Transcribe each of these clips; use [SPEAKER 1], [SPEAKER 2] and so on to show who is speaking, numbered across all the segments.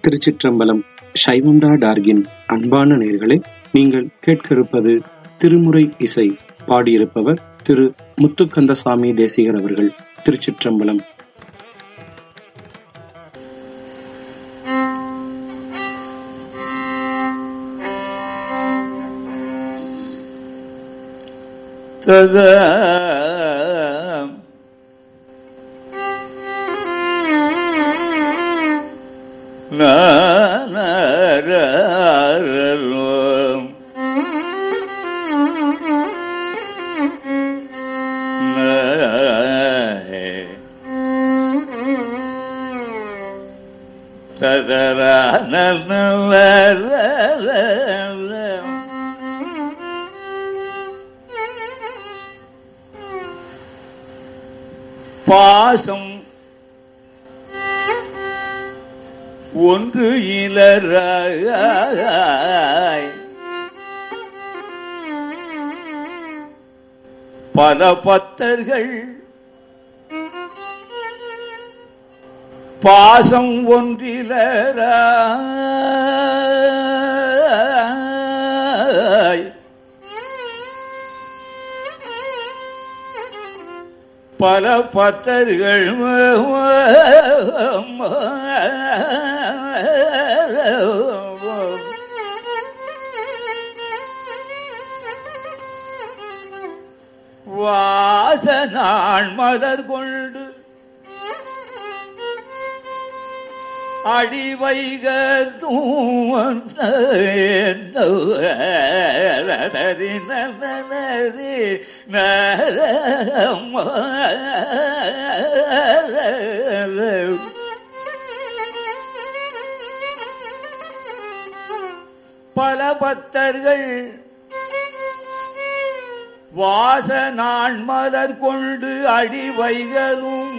[SPEAKER 1] திருச்சிற்றம்பலம் சைவம்டா டார்கின் அன்பான நேர்களே நீங்கள் கேட்க இருப்பது திருமுறை இசை பாடியிருப்பவர் திரு முத்துக்கந்தசாமி தேசிகர் அவர்கள் திருச்சிற்றம்பலம்
[SPEAKER 2] ததா நானரரும் பாசம் ஒன்று இலராய் பல பத்தர்கள் பாசம் ஒன்றிலராய் பல பத்தர்கள் வாசனான் மலர் கொண்டு அடிவைக பல பத்தர்கள் வாச நான் மலர் கொண்டு அடி வைகளும்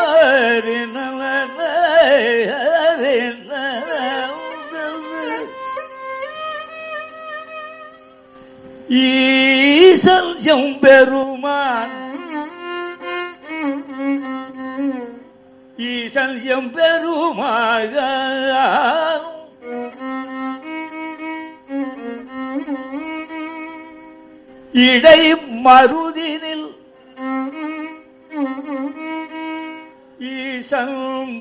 [SPEAKER 2] ஈசல் எம்பெருமான் ஈசல் எம்பெருமாக இடை மருதினில் ஈசன்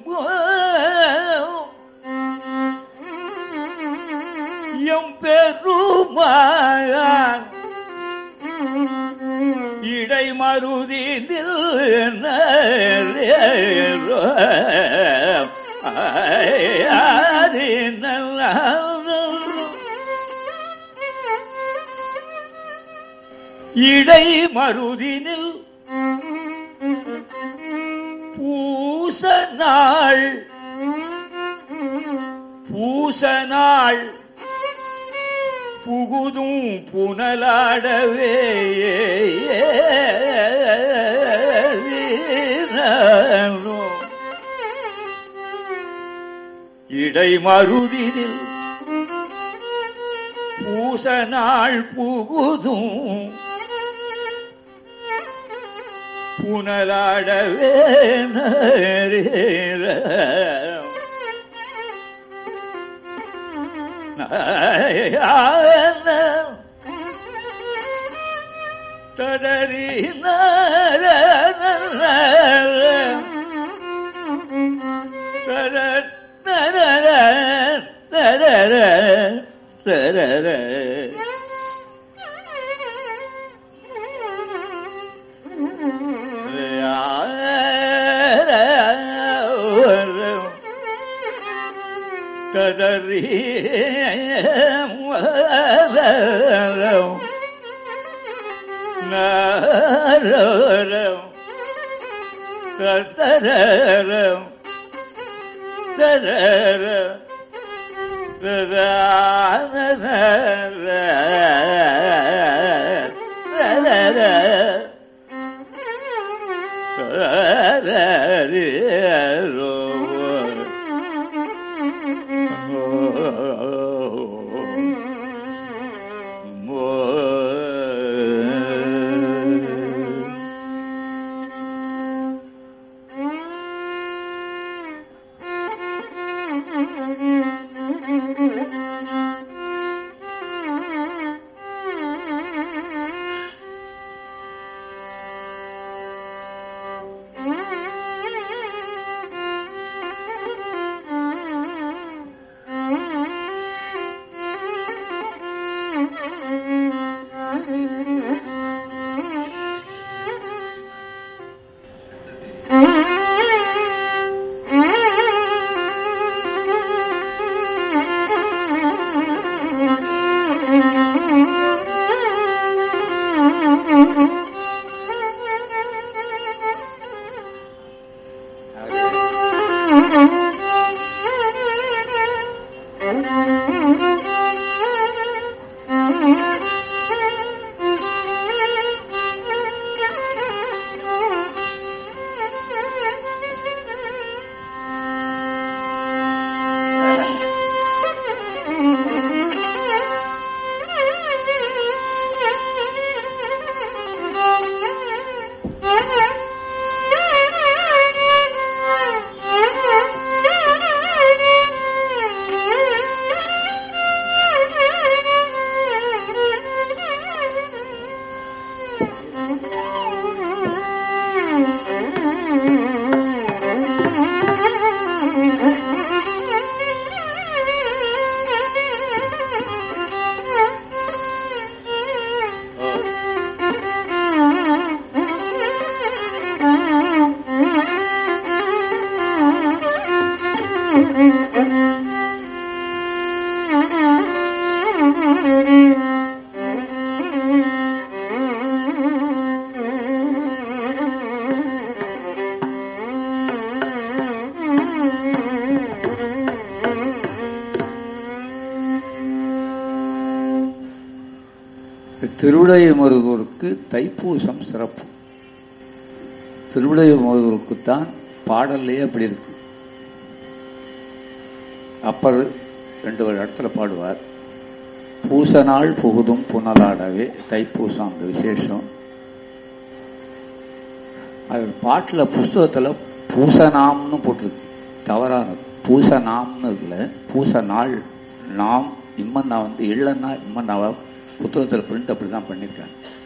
[SPEAKER 2] எம் பெருமான் இடை மருதினில் இடை மருதினில் பூச நாள் பூச நாள் புகுதும் புனலாடவே இடை மருதினில் பூச நாள் புகுதும் புனலாடவே நேர தடரி கதறி நாரம் கதரம் தரம்
[SPEAKER 3] Thank you. திருவிடையமருதூருக்கு தைப்பூசம் சிறப்பு திருவிடையமருதூருக்குத்தான் பாடல்லையே அப்படி இருக்கு அப்பர் ரெண்டு ஒரு இடத்துல பாடுவார் பூச நாள் புகுதும் புனலாடவே தைப்பூசம் அந்த விசேஷம் அது பாட்டில் புஸ்தகத்தில் பூசநாம்னு போட்டிருக்கு தவறானது பூசநாம்னு இல்லை பூச நாள் நாம் இம்மன்னா வந்து இல்லைன்னா இம்மன்னாவா புத்தகத்தில் பிரிண்ட் அப்படி தான் பண்ணியிருக்காங்க